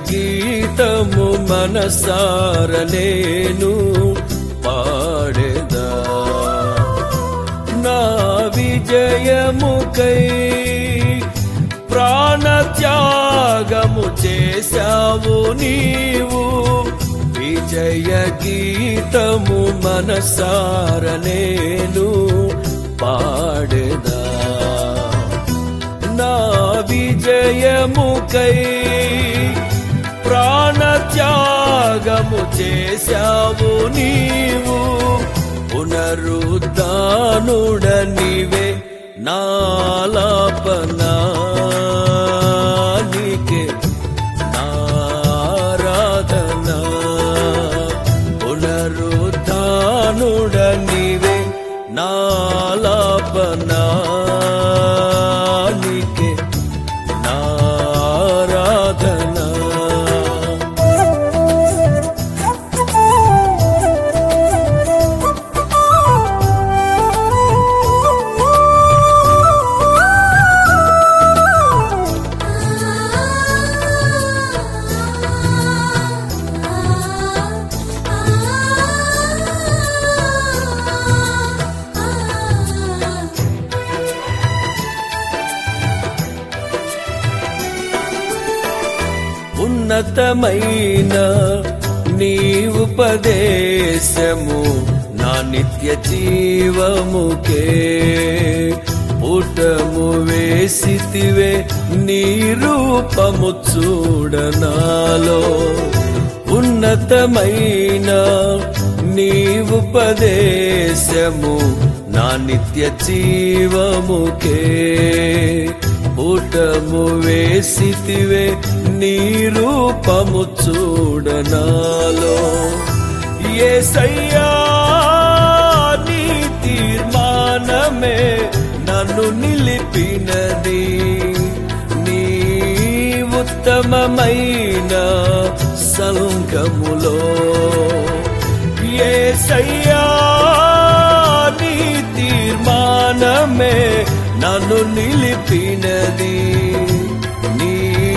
గీతము మనసార నేను పాడేదా నా విజయముకై ప్రాణత్యాగము చేశావు నీవు విజయ గీతము మనసార నేను పాడేదా నా విజయముకై ప్రాణత్యాగము చేశావు నీవు పునరుద్ధానుడ నీవే నాలాపనా నీకే నారాధనా పునరుద్ధానుడ నీవే నాలాపనా నీకే నారాధనా ఉన్నతమైన నీ ఉపదేశము నా నిత్య జీవముకే పుటము వేసితివే నీ రూపము చూడనాలో ఉన్నతమైన నీ ఉపదేశము నా నిత్య జీవముకే పుటము వేసితివే నీ రూపము చూడనాలో ఏసయ్యా నీ తీర్మానమే నన్ను నిలిపినది నీ ఉత్తమమైన సంఘములో ఏసయ్యా నీ తీర్మానమే నన్ను నిలిపినది నీ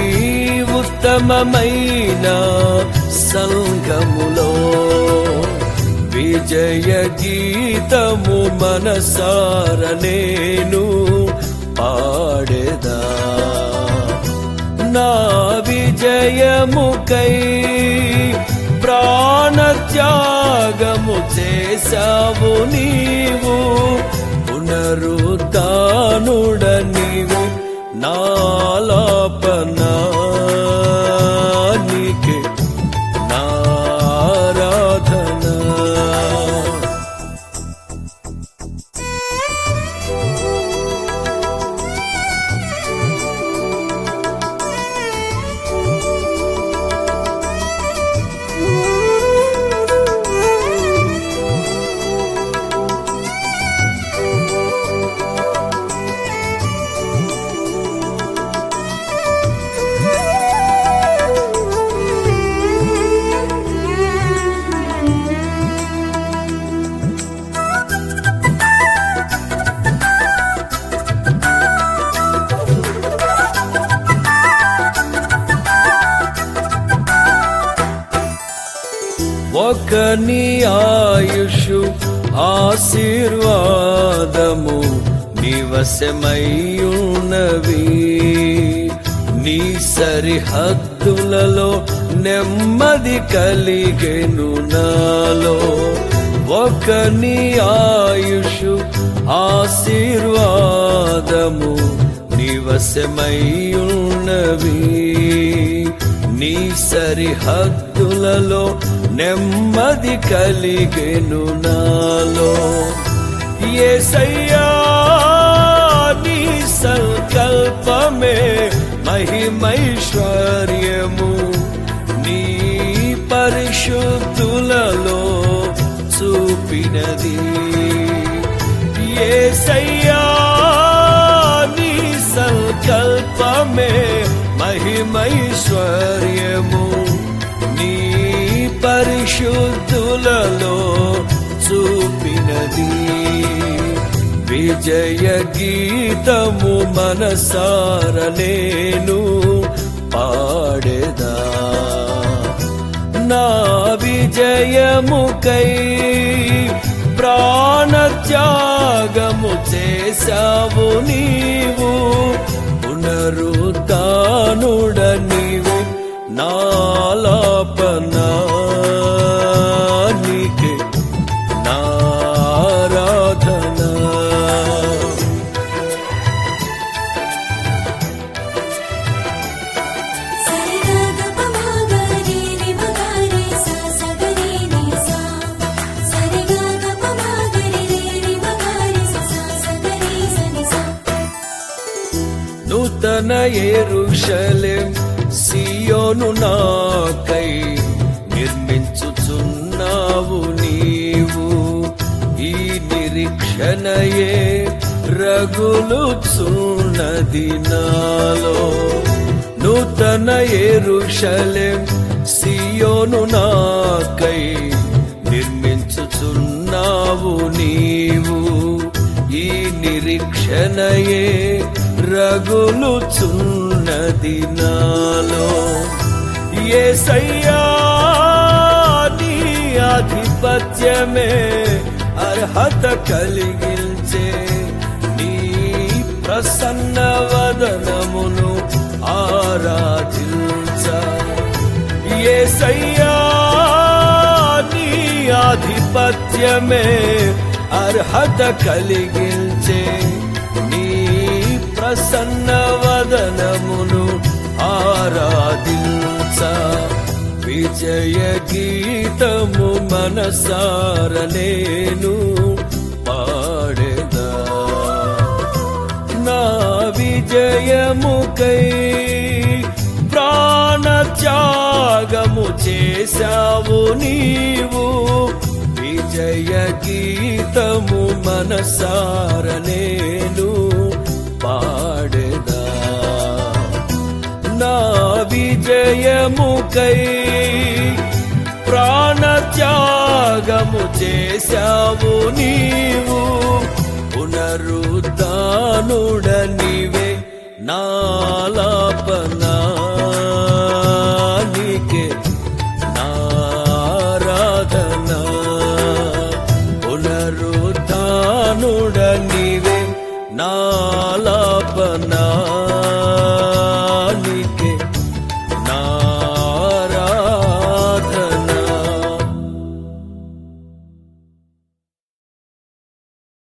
ఉత్తమమైన సంఘములో విజయ గీతము మనసార నేను పాడేదా నా విజయముకై ప్రాణత్యాగము చేశావు నీవు పునరుద్ధానుడ నీవు నాలాపనా నీకే నారాధనా ఒక నీ ఆయుషు ఆశీర్వాదము నివసమయ్యున్నవి నీ సరిహద్దులలో నెమ్మది కలిగెను నాలో ఒక నీ ఆయుషు ఆశీర్వాదము నివసమయ్యున్నవి నీ సరిహద్దులలో నెమ్మది కలిగెను నాలో ఏసయ్యా నీ సంకల్పమే మహిమైశ్వర్యము నీ పరిశుద్ధులలో చూపినది ఏసయ్యా నీ సంకల్పమే మహిమైశ్వర్యము నీ పరిశుద్ధులలో చూపినది విజయ గీతము మనసార నేను పాడేదా నా విజయముకై ప్రాణత్యాగము చేశావు నీవు పునరుద్ధానుడ నీవు నాలాపన నీకే నారాధన నూతన ఎరుషలేం సియోను నాకై నిర్మించుచున్నావు నీవు ఈ నిరీక్షణయే రగులుచున్నది నాలో నూతన ఎరుషలేం సియోను నాకై నిర్మించుచున్నావు నీవు ఈ నిరీక్షణయే రగులుచున్నది నాలో ఏసయ్యా నీ ఆధిపత్యమే అర్హత కలిగించే నీ ప్రసన్న వదనమును ఆరాధించ ఏసయ్యా నీ ఆధిపత్యమే అర్హత కలిగించే నీ ప్రసన్న వదనమును ఆరాధించ విజయ గీతము మనసార నేను పాడేదా నా విజయముకై ప్రాణత్యాగము చేశావు నీవు విజయ గీతము మనసార నేను పాడేదా నా విజయముకై ప్రాణత్యాగము చేశావు నీవు పునరుద్ధానుడ నీవే నాలా